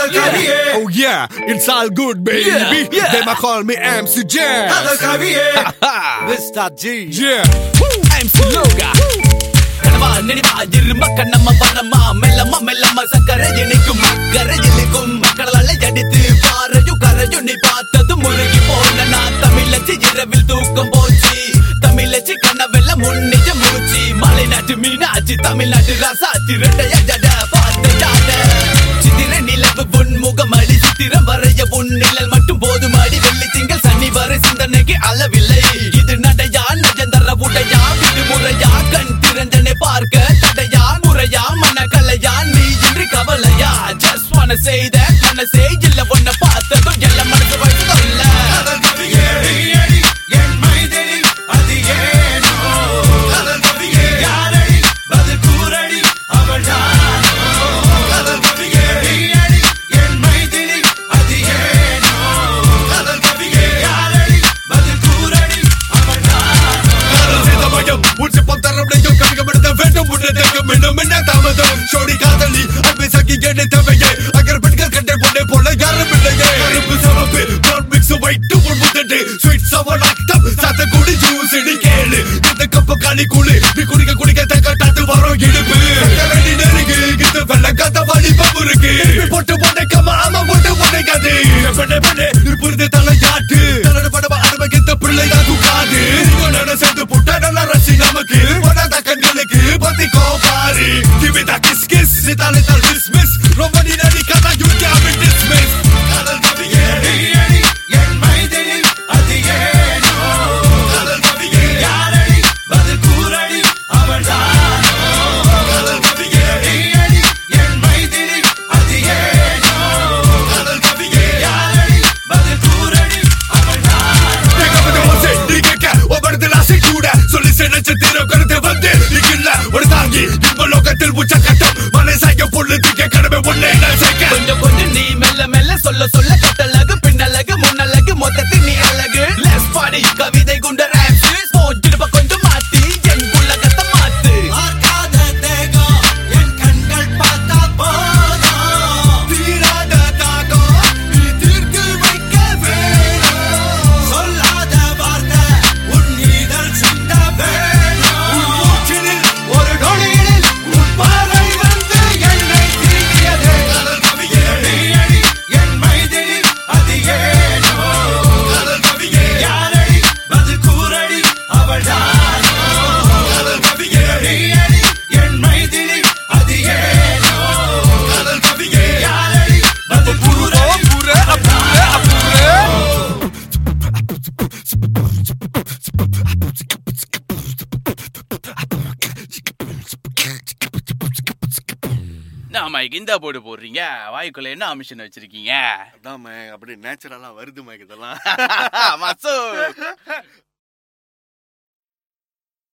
Oh yeah, it's all good, baby. Yeah, yeah. They might call me MC Jazz. Mr. G. Yeah. MC Loga கனவா நினைவா இரும கண்ணம்மா வரமா மெல்லம்மா மெல்லம்மா சக்கரை இனிக்கும் மக்கரை இனிக்கும் மக்களால அடித்து பாறையும் கரையும் நீ பார்த்தது முருகி போன நான் தமிழச்சி இரவில் தூக்கம் போச்சு தமிழச்சி கனவெல்ல முன்னிஜ மூச்சு மலைநாட்டு மீனாட்சி தமிழ்நாட்டு ரசாத்தி ரெண்டைய ஜட பார்த்த ஜாட சித்திர நிலவு உன் முகமடி சித்திரம் வரைய உன் நிழல் மட்டும் போதும் அடி வெள்ளி திங்கள் சனி வரை சிந்தனைக்கு அளவில்லை இது நடையா நஜந்தர உடையா விடுமுறையா கண் திறந்தனை பார்க்க தடையா முறையா மனக்கலையா நீ இன்றி கவலையா ஜஸ்ட் wanna say that மனசே இல்ல ஒன்ன பார்த்ததும் எல்லாம் மனசு வயசு சொல்ல குளி நீ குடிக்க குடிக்க தக்கட்டாத்து வரும் இடுப்பு ரெடி நெருங்கு கிட்ட வெள்ள கத்த வழி பம்புருக்கு போட்டு போட்டேக்கமா ஆமா போட்டு போட்டேக்காது பெண்ணே பெண்ணே இருப்புறது தலையாட்டு தன்னோட படவ அனுபவித்த பிள்ளைதான் தூக்காது நட சேர்ந்து புட்ட நல்ல ரசி நமக்கு போடாத கண்களுக்கு பத்தி கோபாரி கிவி தா கிஸ் கிஸ் சிதாலே தல் டிஸ்மிஸ் ரொம்ப நீ நடிக்காத யூ கேன் பி டிஸ்மிஸ் காதல் கவியே என் மைதிலி அது ஏனோ காதல் கவியே யாரடி பதில் கூறடி அவள் தானோ காதல் கவியே என் மைதிலி அது ஏனோ காதல் கவியே யாரடி பதில் கூறடி அவள் சொல்லி சென்ன தீரம் கருத்து வந்து நிக்கல ஒரு தாங்கி இந்த லோகத்தில் உச்சக்கட்டம் மலை சாய்க்க பொண்ணு திக்க கடமை ஒன்னே நான் சேர்க்க கொஞ்சம் கொஞ்சம் நீ மெல்ல மெல்ல சொல்ல சொல்ல கட்டழகு பின்னழகு முன்னழகு மொத்தத்தில் நீ அழகு லெஸ் பாடி கவிதை குண்ட ரேப்ஸ் போட்டிருப்ப கொஞ்சம் மாத்தி என் உலகத்தை மாத்து பார்க்காத தேகம் என் கண்கள் பார்த்தா போதும் தீராத தாகம் நீ தீர்த்து வைக்க வேணும் சொல்லாத வார்த்தை உன் இதழ் சிந்த வேணும் உன் மூச்சினில் ஒரு நொடியில் உன் பார்வை வந்து என்னை தீண்டியது காதல் கவியே என் மைதிலி அது ஏனோ காதல் கவியே யாரடி பதில் கூறடி அவள் தானோ காதல் கவியே நீயடி என் மைதிலி அது ஏனோ காதல் கவியே யாரடி பதில் கூறடி நாம இந்த போடு போடுறீங்க வாய்க்குள்ள என்ன அமிஷன் வச்சிருக்கீங்க அதான் அப்படி நேச்சுரலா வருது மைக் இதெல்லாம் மசு